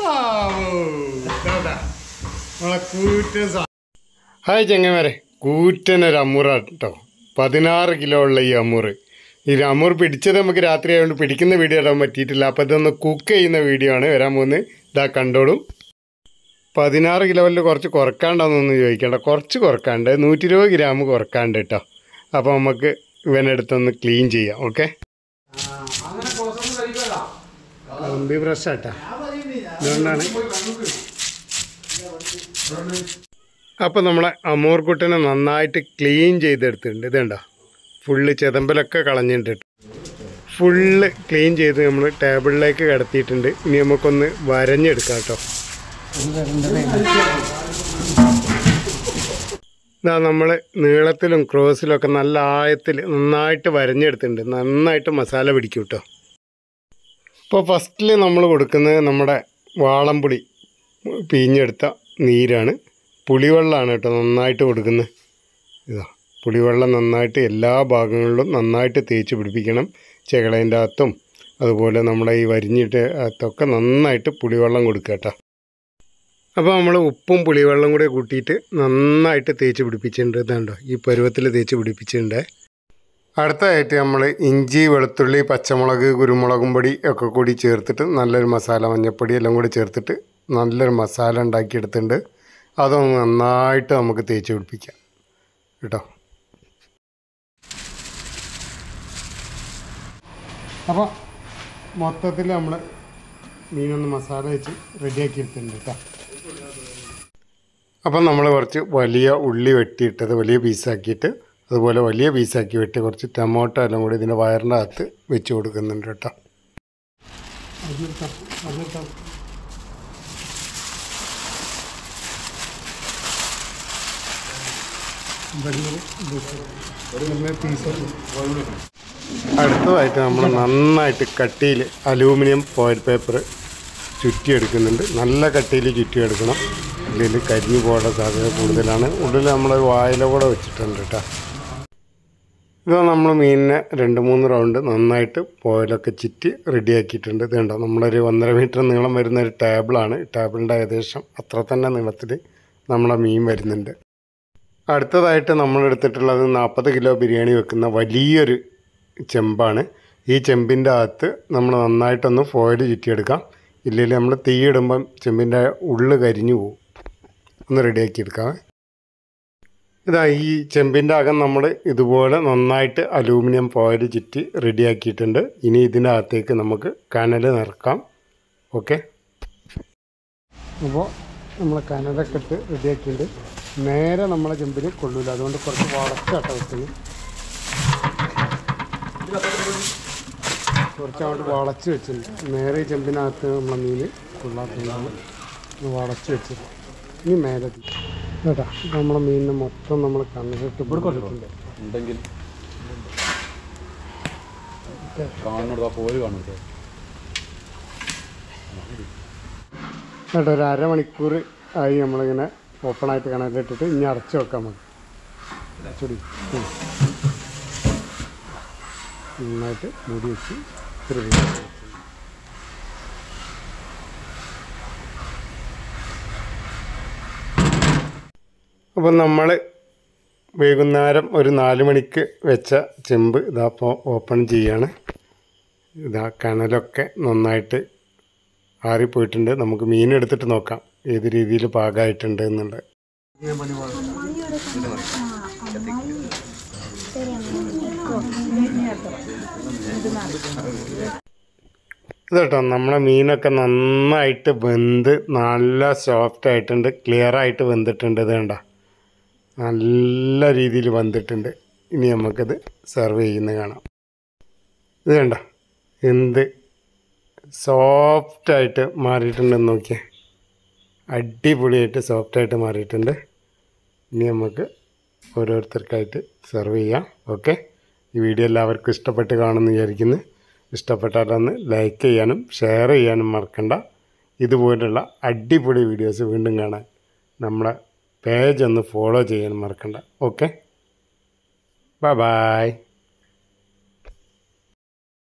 നമ്മളെ കൂറ്റൻ സാ- ഹായ് ചെങ്ങന്മാരെ കൂറ്റനൊരു അമ്മൂറ കേട്ടോ പതിനാറ് കിലോ ഉള്ള ഈ അമ്മൂറ് ഈ അമ്മൂർ പിടിച്ചത് നമുക്ക് രാത്രി ആയതുകൊണ്ട് പിടിക്കുന്ന വീഡിയോ ഇടാൻ പറ്റിയിട്ടില്ല അപ്പോൾ ഇതൊന്ന് കുക്ക് ചെയ്യുന്ന വീഡിയോ ആണ് വരാൻ പോകുന്നത് ഇതാ കണ്ടോളും പതിനാറ് കിലോയിൽ കുറച്ച് കുറക്കാണ്ടോന്നൊന്നും ചോദിക്കേണ്ട കുറച്ച് കുറക്കാണ്ട് നൂറ്റി ഇരുപത് ഗ്രാം കുറക്കാണ്ട് കേട്ടോ അപ്പോൾ നമുക്ക് ഇവനെടുത്തൊന്ന് ക്ലീൻ ചെയ്യാം ഓക്കെ കമ്പി ബ്രഷ് ആട്ടാ അതുകൊണ്ടാണ് അപ്പോൾ നമ്മളെ അമോർക്കുട്ടനെ നന്നായിട്ട് ക്ലീൻ ചെയ്തെടുത്തിട്ടുണ്ട് ഇതുണ്ടോ ഫുള്ള് ചെതമ്പലൊക്കെ കളഞ്ഞിട്ടുണ്ട് ഫുള്ള് ക്ലീൻ ചെയ്ത് നമ്മൾ ടേബിളിലേക്ക് കിടത്തിയിട്ടുണ്ട് ഇനി നമുക്കൊന്ന് വരഞ്ഞെടുക്കാം കേട്ടോ ഇതാ നമ്മൾ നീളത്തിലും ക്രോസിലും ഒക്കെ നല്ല ആയത്തിൽ നന്നായിട്ട് വരഞ്ഞെടുത്തിട്ടുണ്ട് നന്നായിട്ട് മസാല പിടിക്കും കേട്ടോ ഇപ്പോൾ ഫസ്റ്റിൽ നമ്മൾ കൊടുക്കുന്നത് നമ്മുടെ വാളംപുളി പിഴിഞ്ഞെടുത്ത നീരാണ് പുളിവെള്ളമാണ് കേട്ടോ നന്നായിട്ട് കൊടുക്കുന്നത് ഇതാ പുളിവെള്ളം നന്നായിട്ട് എല്ലാ ഭാഗങ്ങളിലും നന്നായിട്ട് തേച്ച് പിടിപ്പിക്കണം ചെകളേൻ്റെ അകത്തും അതുപോലെ നമ്മുടെ ഈ വരിഞ്ഞിട്ട് അകത്തൊക്കെ നന്നായിട്ട് പുളിവെള്ളം കൊടുക്കുക കേട്ടോ അപ്പോൾ നമ്മൾ ഉപ്പും പുളിവെള്ളം കൂടെ കൂട്ടിയിട്ട് നന്നായിട്ട് തേച്ച് പിടിപ്പിച്ചിട്ടുണ്ട് ഇതാണ്ടോ ഈ പരുവത്തിൽ തേച്ച് പിടിപ്പിച്ചിട്ടുണ്ട് അടുത്തതായിട്ട് നമ്മൾ ഇഞ്ചി വെളുത്തുള്ളി പച്ചമുളക് കുരുമുളകും പൊടി ഒക്കെ കൂടി ചേർത്തിട്ട് നല്ലൊരു മസാല മഞ്ഞൾപ്പൊടി എല്ലാം കൂടി ചേർത്തിട്ട് നല്ലൊരു മസാല ഉണ്ടാക്കിയെടുത്തിട്ടുണ്ട് അതൊന്ന് നന്നായിട്ട് നമുക്ക് തേച്ച് പിടിപ്പിക്കാം കേട്ടോ അപ്പോൾ മൊത്തത്തിൽ നമ്മൾ മീനൊന്ന് മസാല വെച്ച് റെഡിയാക്കി എടുത്തിട്ടുണ്ട് കേട്ടോ അപ്പം നമ്മൾ കുറച്ച് വലിയ ഉള്ളി വെട്ടിയിട്ടത് വലിയ പീസാക്കിയിട്ട് അതുപോലെ വലിയ പീസാക്കി വെട്ടി കുറച്ച് ടൊമാറ്റോ എല്ലാം കൂടി ഇതിൻ്റെ വയറിൻ്റെ അകത്ത് വെച്ച് കൊടുക്കുന്നുണ്ട് കേട്ടോ അടുത്തതായിട്ട് നമ്മൾ നന്നായിട്ട് കട്ടിയിൽ അലൂമിനിയം ഫോയിൽ പേപ്പർ ചുറ്റിയെടുക്കുന്നുണ്ട് നല്ല കട്ടിയിൽ ചുറ്റിയെടുക്കണം ഇതിൽ കരിഞ്ഞു പോകാനുള്ള സാധ്യത കൂടുതലാണ് ഉള്ളിൽ നമ്മൾ വായില കൂടെ വെച്ചിട്ടുണ്ട് കേട്ടോ ഇത് നമ്മൾ മീനിനെ രണ്ട് മൂന്ന് റൗണ്ട് നന്നായിട്ട് പോയിലൊക്കെ ചുറ്റി റെഡിയാക്കിയിട്ടുണ്ട് ഇത് കണ്ടോ നമ്മളൊരു ഒന്നര മീറ്റർ നീളം വരുന്ന ഒരു ടേബിളാണ് ടേബിളിൻ്റെ ഏകദേശം അത്ര തന്നെ നീളത്തിൽ നമ്മളെ മീൻ വരുന്നുണ്ട് അടുത്തതായിട്ട് നമ്മൾ എടുത്തിട്ടുള്ളത് നാൽപ്പത് കിലോ ബിരിയാണി വെക്കുന്ന വലിയൊരു ചെമ്പാണ് ഈ ചെമ്പിൻ്റെ അകത്ത് നമ്മൾ നന്നായിട്ടൊന്ന് ഫോയിൽ ചുറ്റിയെടുക്കാം ഇല്ലെങ്കിൽ നമ്മൾ തീയിടുമ്പം ചെമ്പിൻ്റെ ഉള്ളു കരിഞ്ഞു പോകും ഒന്ന് റെഡിയാക്കി എടുക്കാം ഇതാ ഈ ചെമ്പിൻ്റെ അകം നമ്മൾ ഇതുപോലെ നന്നായിട്ട് അലൂമിനിയം ഫോയിൽ ചുറ്റി റെഡിയാക്കിയിട്ടുണ്ട് ഇനി ഇതിൻ്റെ അകത്തേക്ക് നമുക്ക് കനൽ നിറക്കാം ഓക്കെ അപ്പോൾ നമ്മൾ കനലൊക്കെ ഇട്ട് റെഡിയാക്കിയിട്ടുണ്ട് നേരെ നമ്മളെ ചെമ്പിൽ കൊള്ളൂല അതുകൊണ്ട് കുറച്ച് വളച്ചാട്ട വെക്കുന്നത് കുറച്ച് അങ്ങോട്ട് വളച്ച് വെച്ചിട്ടുണ്ട് നേരെ ഈ ചെമ്പിനകത്ത് നമ്മളെ മീൻ കൊള്ളാത്തതാണ് വളച്ച് വെച്ചത് ഇനി മേലെ തീ. കേട്ടാ ഇത് നമ്മളെ മീനിനെ മൊത്തം നമ്മൾ കണ്ണിലിട്ട് കൊടുത്തിട്ടുണ്ട് ഉണ്ടെങ്കിൽ കാണുന്നത് ആ പോര് കാണുന്നത് കേട്ടോ ഒരു അരമണിക്കൂർ ആയി നമ്മളിങ്ങനെ ഓപ്പണായിട്ട് കണക്കിലിട്ടിട്ട് ഇനി അടച്ച് വെക്കാൻ മതി ചുടി ഉം. നന്നായിട്ട് മൂടി വെച്ച് ഇത്തിരി വെയിറ്റ് വെച്ച്. അപ്പം നമ്മൾ വൈകുന്നേരം ഒരു നാല് മണിക്ക് വെച്ച ചെമ്പ് ഇതാ ഇപ്പോൾ ഓപ്പൺ ചെയ്യാണ് ഇതാ കനലൊക്കെ നന്നായിട്ട് ആറിപ്പോയിട്ടുണ്ട് നമുക്ക് മീൻ എടുത്തിട്ട് നോക്കാം ഏത് രീതിയിൽ പാകമായിട്ടുണ്ട് എന്നുള്ളത് ഇതേട്ടോ നമ്മളെ മീനൊക്കെ നന്നായിട്ട് വെന്ത് നല്ല സോഫ്റ്റ് ആയിട്ടുണ്ട് ക്ലിയർ ആയിട്ട് വെന്തിട്ടുണ്ട് ഇത് കണ്ട നല്ല രീതിയിൽ വെന്തിട്ടുണ്ട് ഇനി നമുക്കത് സെർവ് ചെയ്യുന്നത് കാണാം ഇത് കണ്ട എന്ത് സോഫ്റ്റായിട്ട് മാറിയിട്ടുണ്ടെന്ന് നോക്കിയേ അടിപൊളിയായിട്ട് സോഫ്റ്റായിട്ട് മാറിയിട്ടുണ്ട് ഇനി നമുക്ക് ഓരോരുത്തർക്കായിട്ട് സെർവ് ചെയ്യാം ഓക്കെ ഈ വീഡിയോ എല്ലാവർക്കും ഇഷ്ടപ്പെട്ട് കാണുമെന്ന് വിചാരിക്കുന്നു ഇഷ്ടപ്പെട്ടാലൊന്ന് ലൈക്ക് ചെയ്യാനും ഷെയർ ചെയ്യാനും മറക്കണ്ട ഇതുപോലുള്ള അടിപൊളി വീഡിയോസ് വീണ്ടും കാണാൻ നമ്മളെ പേജ് ഒന്ന് ഫോളോ ചെയ്യാനും മറക്കണ്ട ഓക്കെ ബൈ ബായ്